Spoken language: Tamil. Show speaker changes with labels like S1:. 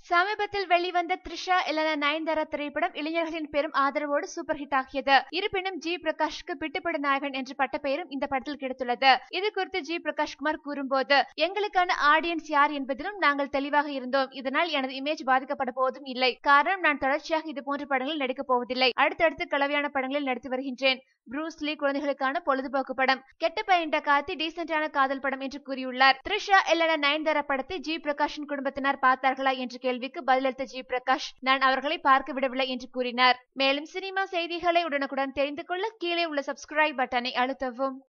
S1: சமீபத்தில் வெளிவந்த த்ரிஷா இல்லனா நயன்தாரா திரைப்படம் இளைஞர்களின் பெரும் ஆதரவோடு சூப்பர் ஹிட் ஆகியது இருப்பினும் ஜி பிரகாஷ்க்கு பிட்டுப்படு நாயகன் என்ற பட்டப்பெயரும் இந்த படத்தில் கிடைத்துள்ளது இது குறித்து ஜி பிரகாஷ் குமார் கூறும்போது எங்களுக்கான ஆடியன்ஸ் யார் என்பதிலும் நாங்கள் தெளிவாக இருந்தோம் இதனால் எனது இமேஜ் பாதிக்கப்பட போவதும் இல்லை காரணம் நான் தொடர்ச்சியாக இது போன்ற படங்களில் நடிக்கப் போவதில்லை அடுத்தடுத்து கலவையான படங்களில் நடித்து வருகின்றேன் ப்ரூஸ் லீ குழந்தைகளுக்கான பொழுதுபோக்கு படம் கெட்ட பையன்ட காத்தி டீசென்டான காதல் படம் என்று கூறியுள்ளார் த்ரிஷா இல்லனா நயன்தாரா படத்தை ஜி பிரகாஷின் குடும்பத்தினர் பார்த்தார்களா என்ற கேள்விக்கு பதிலளித்த ஜி பிரகாஷ் நான் அவர்களை பார்க்க விடவில்லை என்று கூறினார் மேலும் சினிமா செய்திகளை உடனுக்குடன் தெரிந்து கொள்ள கீழே உள்ள சப்ஸ்கிரைப் பட்டனை அழுத்தவும்